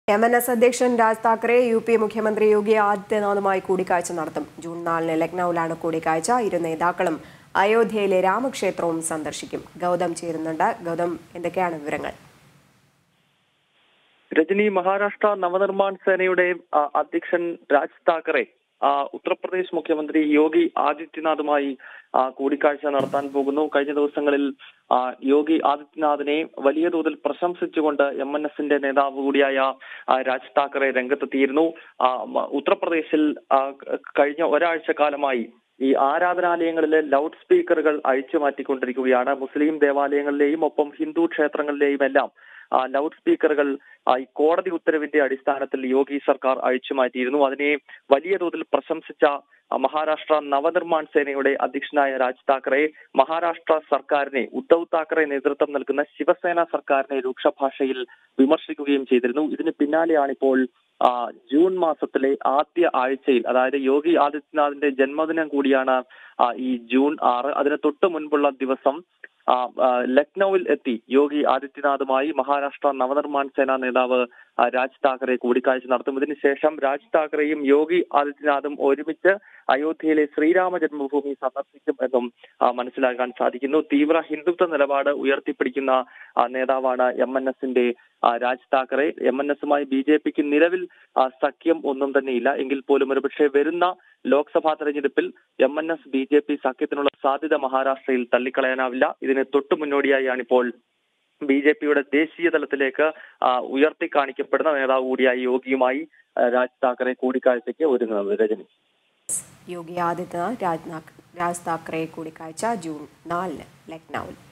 M N S അധ്യക്ഷൻ Raj Thackeray U P മുഖ്യമന്ത്രി യോഗി ആദിത്യനാഥുമായി കൂടിക്കാഴ്ച നടത്തും ജൂൺ നാലിന് ലക്നൌവിലാണ് കൂടിക്കാഴ്ച ഇരു നേതാക്കളും അയോധ്യയിലെ രാമക്ഷേത്രവും സന്ദർശിക്കും ഗൗതം ചേരുന്നുണ്ട് ഗൗതം എന്തൊക്കെയാണ് വിവരങ്ങൾ രജനി മഹാരാഷ്ട്ര നവനിർമ്മാൺ സേനയുടെ ആ, അധ്യക്ഷൻ രാജ് താക്കറെ ആ, ഉത്തർപ്രദേശ് മുഖ്യമന്ത്രി യോഗി ആദിത്യനാഥുമായി ആ, കൂടിക്കാഴ്ച നടത്താൻ പോകുന്നു കഴിഞ്ഞ ദിവസങ്ങളിൽ ആ, യോഗി ആദിത്യനാഥിനെ വലിയ തോതിൽ പ്രശംസിച്ചുകൊണ്ട് എം എൻ എസിന്റെ നേതാവ് കൂടിയായ ആ, രാജ് താക്കറെ രംഗത്തെത്തിയിരുന്നു ആ, മ- ഉത്തർപ്രദേശിൽ ആ, ക- കഴിഞ്ഞ ഒരാഴ്ച കാലമായി ഈ ആരാധനാലയങ്ങളിലെ ലൗഡ് സ്പീക്കറുകൾ അഴിച്ചു മാറ്റിക്കൊണ്ടിരിക്കുകയാണ് മുസ്ലിം ദേവാലയങ്ങളിലെയും ഒപ്പം ഹിന്ദു ക്ഷേത്രങ്ങളിലെയും എല്ലാം ആ, ലൗഡ് സ്പീക്കറുകൾ ആ, ഈ കോടതി ഉത്തരവിന്റെ അടിസ്ഥാനത്തിൽ യോഗി സർക്കാർ അഴിച്ചു മാറ്റിയിരുന്നു അതിനെ വലിയ തോതിൽ പ്രശംസിച്ച ആ, മഹാരാഷ്ട്ര നവനിർമ്മാൺ സേനയുടെ അധ്യക്ഷനായ രാജ് താക്കറെ മഹാരാഷ്ട്ര സർക്കാരിനെ ഉദ്ധവ് താക്കറെ നേതൃത്വം നൽകുന്ന ശിവസേന സർക്കാരിനെ രൂക്ഷ ഭാഷയിൽ വിമർശിക്കുകയും ചെയ്തിരുന്നു ഇതിന് പിന്നാലെയാണ് ഇപ്പോൾ ആ, ജൂൺ മാസത്തിലെ ആദ്യ ആഴ്ചയിൽ അതായത് യോഗി ആദിത്യനാഥിന്റെ ജന്മദിനം കൂടിയാണ് ആ, ഈ ജൂൺ ആറ് അതിന് തൊട്ട് മുൻപുള്ള ദിവസം ആ, ആ, ലക്നൌവിൽ എത്തി യോഗി ആദിത്യനാഥുമായി മഹാരാഷ്ട്ര നവനിർമ്മാൺ സേന നേതാവ് ആ, രാജ് താക്കറെ കൂടിക്കാഴ്ച നടത്തും ഇതിനുശേഷം രാജ് താക്കറെയും യോഗി ആദിത്യനാഥും ഒരുമിച്ച് അയോധ്യയിലെ ശ്രീരാമ ജന്മഭൂമി സന്ദർശിക്കും എന്നും ആ, മനസ്സിലാക്കാൻ സാധിക്കുന്നു തീവ്ര ഹിന്ദുത്വ നിലപാട് ഉയർത്തിപ്പിടിക്കുന്ന ആ, നേതാവാണ് എം എൻ എസിന്റെ രാജ് താക്കറെ എം എൻ എസുമായി ബി ജെ പിക്ക് നിലവിൽ ആ, സഖ്യം ഒന്നും തന്നെയില്ല എങ്കിൽ പോലും ഒരുപക്ഷെ വരുന്ന ലോക്സഭാ തെരഞ്ഞെടുപ്പിൽ M N S B J P സഖ്യത്തിനുള്ള സാധ്യത മഹാരാഷ്ട്രയിൽ തള്ളിക്കളയാനാവില്ല ഇതിന് തൊട്ടു മുന്നോടിയായാണ് ഇപ്പോൾ ബി ജെ പിയുടെ ദേശീയ തലത്തിലേക്ക് ആ, ഉയർത്തി കാണിക്കപ്പെടുന്ന നേതാവ് കൂടിയായ യോഗിയുമായി ആ, രാജ് താക്കറെ കൂടിക്കാഴ്ചയ്ക്ക് ഒരുങ്ങുന്നത് രജനി യോഗി ആദിത്യനാഥ് രാജ് നാ- രാജ് താക്കറെ കൂടിക്കാഴ്ച ജൂൺ നാലിന് ലക്നൌവിൽ